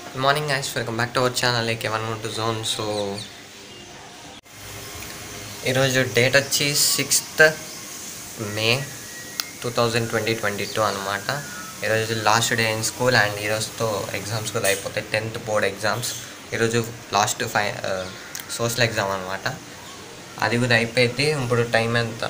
Good morning guys welcome back to our channel like even to zone so ఈరోజు date వచ్చి sixth May two thousand twenty twenty two అనమాట ఈరోజు last day in school and ఈరోజుతో exams కూడా అయిపోతాయి tenth board exams ఈరోజు last ఫై social exam అనమాట అది కూడా అయిపోయింది ఇప్పుడు టైం ఎంత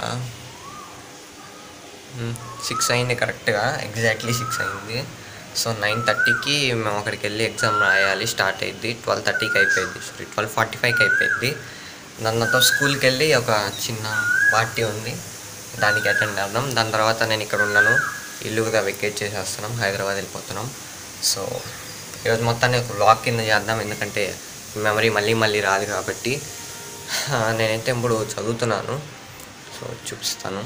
సిక్స్ అయింది కరెక్ట్గా ఎగ్జాక్ట్లీ సిక్స్ అయింది సో నైన్ థర్టీకి మేము అక్కడికి వెళ్ళి ఎగ్జామ్ రాయాలి స్టార్ట్ అయ్యింది ట్వెల్వ్ థర్టీకి అయిపోయింది సారీ ట్వెల్వ్ ఫార్టీ ఫైవ్కి అయిపోయింది దానితో స్కూల్కి వెళ్ళి ఒక చిన్న పార్టీ ఉంది దానికి అటెండ్ అవుదాం దాని తర్వాత నేను ఇక్కడ ఉన్నాను ఇల్లు కూడా వెకేట్ చేసేస్తున్నాం హైదరాబాద్ వెళ్ళిపోతున్నాం సో ఈరోజు మొత్తాన్ని ఒక వ్లాగ్ కింద చేద్దాం ఎందుకంటే మెమరీ మళ్ళీ మళ్ళీ రాదు కాబట్టి ఆ, నేనైతే ఇప్పుడు చదువుతున్నాను సో చూపిస్తాను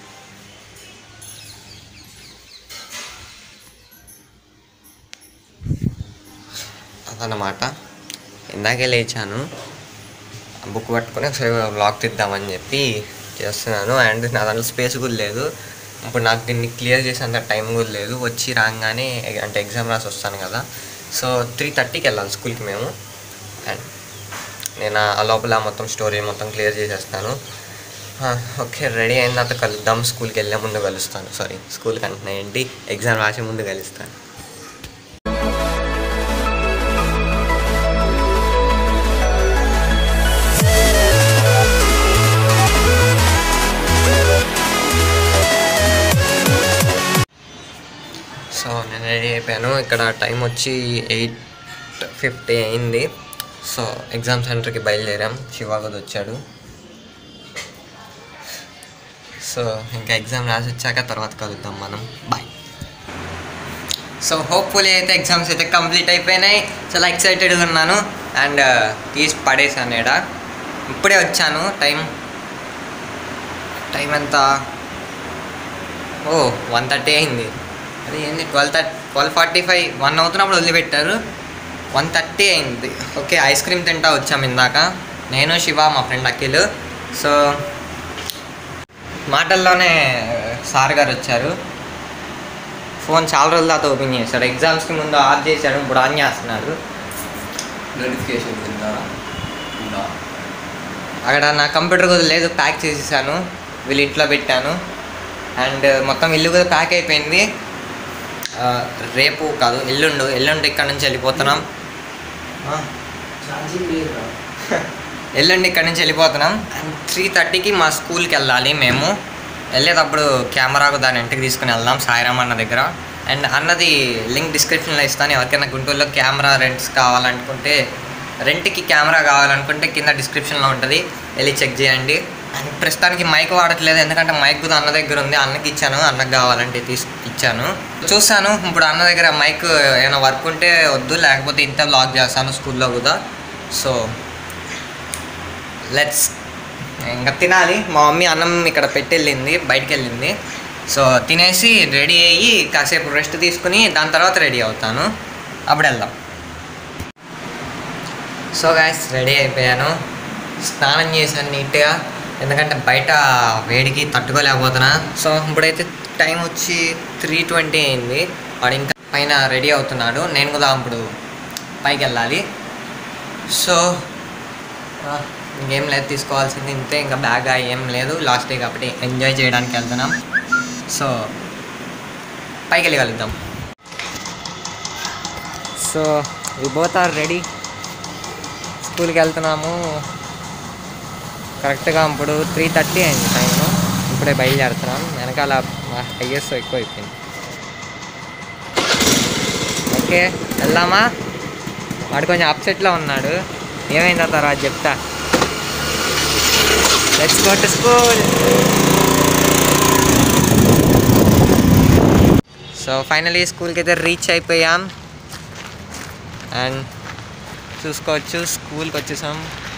అదన్నమాట ఇందాకే లేచాను బుక్ పట్టుకొని ఒకసారి బ్లాగ్ తీద్దామని చెప్పి చేస్తున్నాను అండ్ నా దాంట్లో స్పేస్ కూడా లేదు ఇప్పుడు నాకు దీన్ని క్లియర్ చేసేంత టైం కూడా లేదు వచ్చి రాగానే అంటే ఎగ్జామ్ రాసి వస్తాను కదా సో త్రీ థర్టీకి వెళ్ళాలి స్కూల్కి మేము అండ్ నేను ఆ లోపల మొత్తం స్టోరీ మొత్తం క్లియర్ చేసేస్తాను ఆ, ఓకే రెడీ అయిన తర్వాత కలుద్దాం స్కూల్కి వెళ్ళే ముందు కలుస్తాను సారీ స్కూల్కి అంటున్నా ఏంటి ఎగ్జామ్ రాసే ముందు కలుస్తాను సో నేను రెడీ అయిపోయాను ఇక్కడ టైం వచ్చి ఎయిట్ ఫిఫ్టీ అయింది సో ఎగ్జామ్ సెంటర్కి బయలుదేరాం శివాగద్ వచ్చాడు సో ఇంకా ఎగ్జామ్ రాసి వచ్చాక తర్వాత కలుద్దాం మనం బాయ్ సో హోప్ఫుల్లీ అయితే ఎగ్జామ్స్ అయితే కంప్లీట్ అయిపోయినాయి చాలా ఎక్సైటెడ్గా ఉన్నాను అండ్ తీసి పడేసాను ఈడ ఇప్పుడే వచ్చాను టైం టైం ఎంత ఓ వన్ థర్టీ అయింది అది ఏంది twelve thirty twelve forty five one అవుతున్నప్పుడు వదిలిపెట్టారు వన్ థర్టీ అయింది ఓకే ఐస్ క్రీమ్ తింటా వచ్చాము ఇందాక నేను శివ మా ఫ్రెండ్ అఖిల్ సో మాటల్లోనే సార్ గారు వచ్చారు ఫోన్ చాలా రోజుల తర్వాత ఓపెన్ చేశాడు ఎగ్జామ్స్కి ముందు ఆఫ్ చేశాడు ఇప్పుడు ఆన్ చేస్తున్నాడు నోటిఫికేషన్ ఉందా ఉందా అక్కడ నా కంప్యూటర్ కూడా లేదు ప్యాక్ చేసేసాను వీళ్ళ ఇంట్లో పెట్టాను అండ్ మొత్తం ఇల్లు కూడా ప్యాక్ అయిపోయింది ఆ, రేపు కాదు ఎల్లుండు ఎల్లుండి ఇక్కడ నుంచి వెళ్ళిపోతున్నాం ఆ, ఎల్లుండి ఇక్కడ నుంచి వెళ్ళిపోతున్నాం అండ్ త్రీ థర్టీకి మా స్కూల్కి వెళ్ళాలి మేము వెళ్ళేటప్పుడు కెమెరాకు దాని ఇంటికి తీసుకుని వెళ్దాం సాయిరామ్ అన్న దగ్గర అండ్ అన్నది లింక్ డిస్క్రిప్షన్లో ఇస్తాను ఎవరికైనా గుంటూరులో కెమెరా రెంట్స్ కావాలనుకుంటే రెంట్కి కెమెరా కావాలనుకుంటే కింద డిస్క్రిప్షన్లో ఉంటుంది వెళ్ళి చెక్ చేయండి అండ్ ప్రస్తుతానికి మైక్ వాడట్లేదు ఎందుకంటే మైక్ కూడా అన్న దగ్గర ఉంది అన్నకి ఇచ్చాను అన్నకి కావాలంటే తీసి ఇచ్చాను చూస్తాను ఇప్పుడు అన్న దగ్గర మైక్ ఏమైనా వర్క్ ఉంటే వద్దు లేకపోతే ఇంత బ్లాగ్ చేస్తాను స్కూల్లో కూడా సో లెట్స్ ఇంకా తినాలి మా మమ్మీ అన్నం ఇక్కడ పెట్టెళ్ళింది బయటికి వెళ్ళింది సో తినేసి రెడీ అయ్యి కాసేపు రెస్ట్ తీసుకుని దాని తర్వాత రెడీ అవుతాను అప్పుడు వెళ్దాం సో గాయస్ రెడీ అయిపోయాను స్నానం చేశాను నీట్గా ఎందుకంటే బయట వేడికి తట్టుకోలేకపోతున్నా సో ఇప్పుడైతే టైం వచ్చి త్రీ ట్వంటీ అయింది వాడు ఇంకా పైన రెడీ అవుతున్నాడు నేను కూడా ఇప్పుడు పైకి వెళ్ళాలి సో ఆ, ఇంకేం లేదు తీసుకోవాల్సింది ఇంతే ఇంకా బ్యాగ్ ఏం లేదు లాస్ట్ డే కాబట్టి ఎంజాయ్ చేయడానికి వెళ్తున్నాం సో పైకి వెళ్ళి కలుద్దాం so we both are ready స్కూల్కి వెళ్తున్నాము కరెక్ట్గా ఇప్పుడు త్రీ థర్టీ అయింది టైము ఇప్పుడే బయలుదేరుతున్నాం వెనకాల ఐఎస్ ఎక్కువ అయిపోయింది ఓకే వెళ్దామా వాడు కొంచెం అప్సెట్లో ఉన్నాడు ఏమైందో తర్వాత చెప్తా let's go to school so finally స్కూల్కి అయితే రీచ్ అయిపోయాం అండ్ చూసుకోవచ్చు స్కూల్కి వచ్చేసాం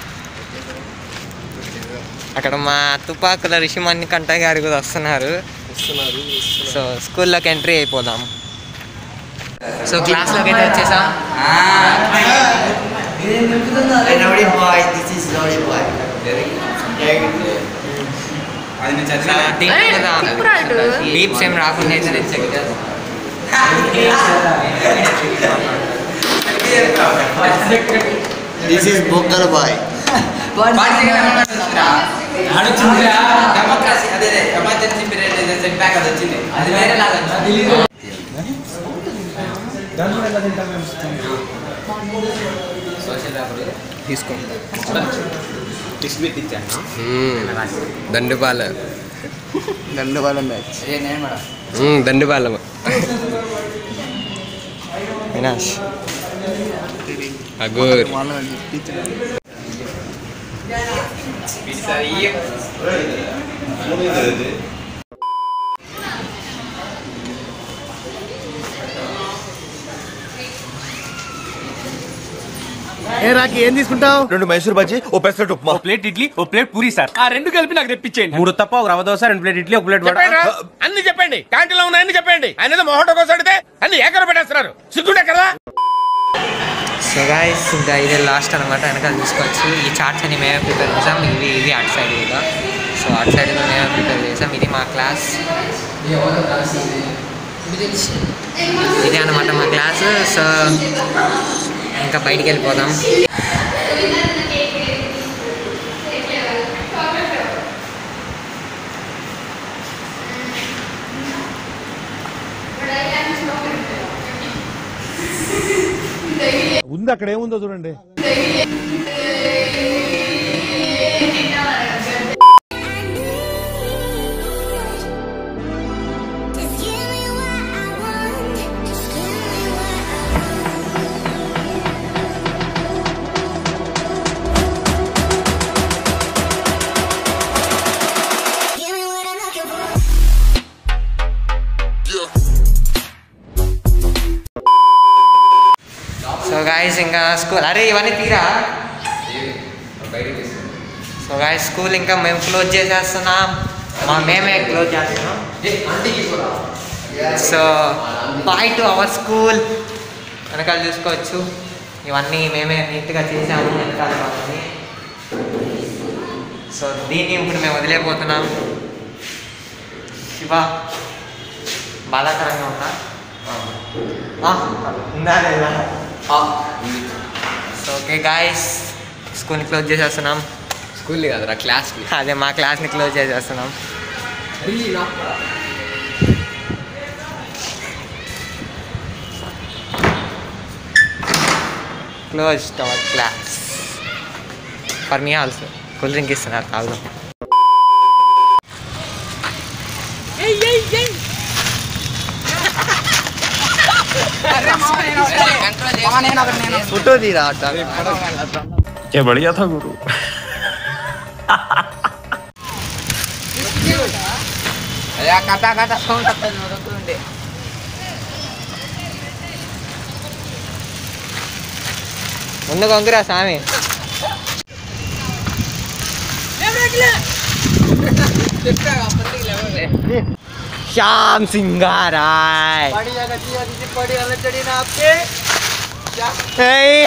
అక్కడ మా తుపాకుల రిషిమణి కంట గారు కూడా వస్తున్నారు వస్తున్నారు సో స్కూల్లోకి ఎంట్రీ అయిపోదాం సో క్లాస్లోకి అయితే వచ్చేసాం Naughty boy, this is naughty boy. So దీంట్లో కూడా బీప్స్ ఏం రాకుండా అయితే నేను చెక్ చేస్తాను This is Bokar boy. Democracy అదే ఎమర్జెన్సీ పీరియడ్ సెట్ బ్యాక్ అది వచ్చింది అది వేరే లాగా సోషల్ తీసుకో దండుపాల దండవాళం బ్యాచ్ దండుపాలెం వినాష్ అగోర్ ఏ రాకి ఏం తీసుకుంటావు రెండు మైసూర్ బజ్జీ ఓ పెసరట్ ఉప్మా ప్లేట్ ఇడ్లీ ఓ ప్లేట్ పూరి సార్ ఆ రెండు కలిపి నాకు తెప్పించేయండి మూడు తప్ప ఒక రవ దోశ రెండు ప్లేట్ ఇడ్లీ ఒక ప్లేట్ వడ అన్ని చెప్పండి క్యాంటీన్ లో ఉన్నాయని చెప్పండి ఆయన మొహటో కోసం అడితే అన్ని ఏకర పెట్టేస్తున్నారు సిగ్గుండే కదా సో గాయస్ ఇంకా ఇదే లాస్ట్ అనమాట వెనకాల చూసుకోవచ్చు ఈ చార్ట్స్ అన్ని మేమే ప్రిపేర్ చేసాం ఇవి ఇవి అటు సైడ్ కూడా సో అటు సైడ్ కూడా మేమే ప్రిపేర్ చేసాం ఇది మా క్లాస్ ఇదే అనమాట మా క్లాస్ సో ఇంకా బయటికి వెళ్ళిపోదాం ఉంది అక్కడ ఏముందో చూడండి Just give me what I want. Just give me what I want. Give me what I'm looking for. So guys ఇంకా స్కూల్ అరే ఇవన్నీ తీరా సో గాయస్ స్కూల్ ఇంకా మేము క్లోజ్ చేసేస్తున్నాం మా మేమే క్లోజ్ చేస్తున్నాం so bye to our school వెనకాల చూసుకోవచ్చు ఇవన్నీ మేమే నీట్గా చేసాము వెనకాల వాళ్ళని సో దీన్ని ఇప్పుడు మేము వదిలేపోతున్నాం శివ బాధాకరంగా ఉందా ఆ, ఉందా లేదా సో ఓకే గాయస్ స్కూల్ని క్లోజ్ చేసేస్తున్నాం స్కూల్ కాదురా క్లాస్ అదే మా క్లాస్ని క్లోజ్ చేసేస్తున్నాం close our class for me also cool drink ఇస్తున్నారు తాగుదాం ఫోటో తీరా ముందు కొంగురా స్వామి శ్యామ్ సింగారాయ్ Hey!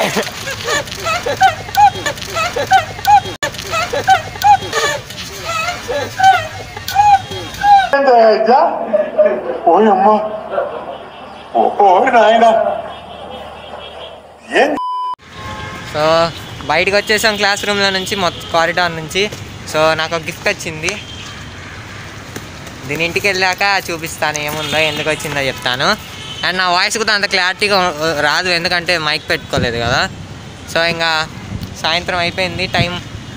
సో బయటకు వచ్చేసాం క్లాస్ రూమ్లో నుంచి మొత్తం కారిడార్ నుంచి సో నాకు ఒక గిఫ్ట్ వచ్చింది దీని ఇంటికి వెళ్ళాక చూపిస్తాను ఏముందో ఎందుకు వచ్చిందో చెప్తాను అండ్ నా వాయిస్ కూడా అంత క్లారిటీగా రాదు ఎందుకంటే మైక్ పెట్టుకోలేదు కదా సో ఇంకా సాయంత్రం అయిపోయింది టైం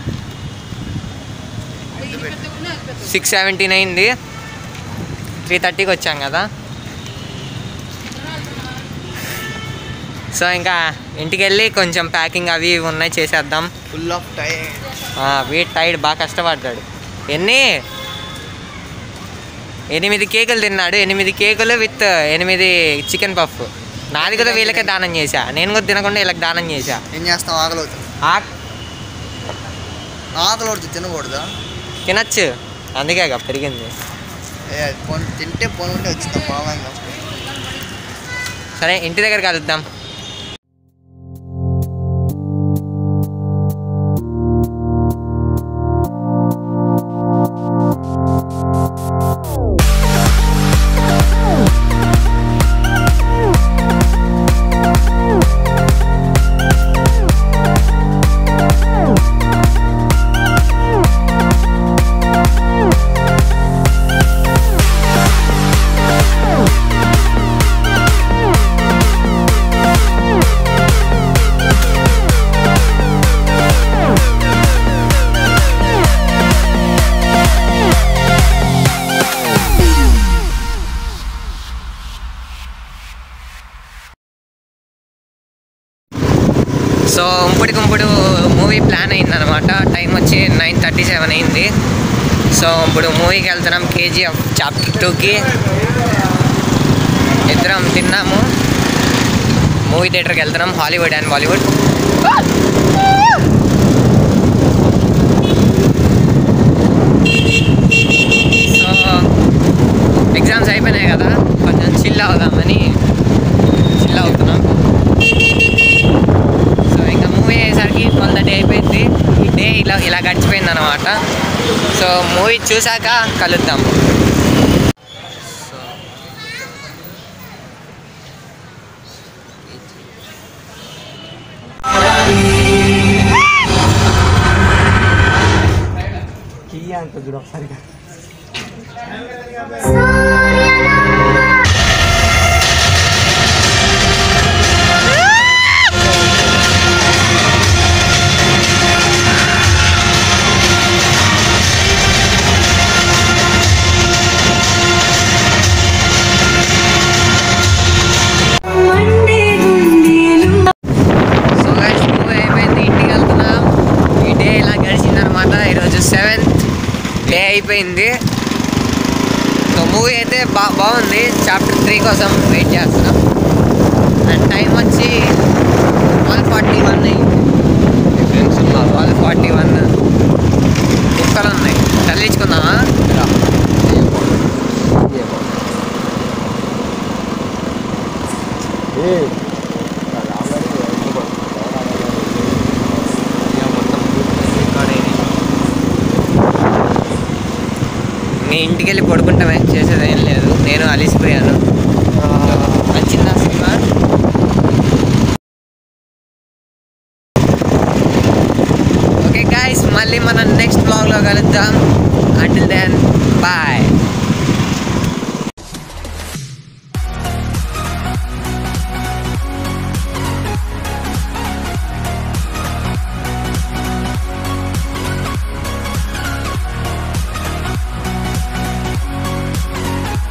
సిక్స్ సెవెంటీన్ అయింది త్రీ థర్టీకి వచ్చాం కదా సో ఇంకా ఇంటికి వెళ్ళి కొంచెం ప్యాకింగ్ అవి ఇవి ఉన్నాయి చేసేద్దాం ఫుల్ ఆఫ్ టైం వీట్ టైడ్ బాగా కష్టపడ్డాడు ఎన్ని ఎనిమిది కేకులు తిన్నాడు ఎనిమిది కేకులు విత్ ఎనిమిది చికెన్ పఫ్ నాది కూడా వీళ్ళకే దానం చేశా నేను కూడా తినకుండా వీళ్ళకి దానం చేశా ఏం చేస్తాం ఆకలి అవుతుంది ఆ ఆకలి అవుతుంది తినకూడదా తినచ్చు అందుకే ఇక పెరిగింది ఏ పోన్ తింటే పోన్ ఉంటే వచ్చిందా బాగా సరే ఇంటి దగ్గర కలుద్దాం సో ఇప్పటికిప్పుడు మూవీ ప్లాన్ అయిందనమాట టైం వచ్చి నైన్ థర్టీ సెవెన్ అయింది సో ఇప్పుడు మూవీకి వెళ్తున్నాం కేజీఎఫ్ చాప్టర్ టూకి ఇద్దరం తిన్నాము మూవీ థియేటర్కి వెళ్తున్నాం Hollywood and Bollywood so exams అయిపోయినాయి కదా కొంచెం చిల్ అవుదామని చిల్ అవుతున్నాం సో ఇంకా మూవీ అయ్యేసరికి ట్వెల్వ్ థర్టీ అయిపోయింది ఈ డే ఇలా ఇలా గడిచిపోయింది అనమాట సో మూవీ చూసాక కలుద్దాం సో గైస్ మూవీ అయిపోయింది ఇంటికి వెళ్తున్నాం ఈ డే ఇలా గడిచిందనమాట ఈరోజు సెవెంత్ డే అయిపోయింది సో మూవీ అయితే బా బాగుంది చాప్టర్ త్రీ కోసం వెయిట్ చేస్తున్నాం అండ్ టైం వచ్చి ట్వెల్వ్ ఫార్టీ వన్ ఫ్రెండ్స్ ఉన్నారు ట్వెల్వ్ ఫార్టీ వన్ కుక్కలు ఉన్నాయి తరలించుకుందామా మీ ఇంటికి వెళ్ళి పడుకుంటామే చేసేది ఏం లేదు నేను అలిసిపోయాను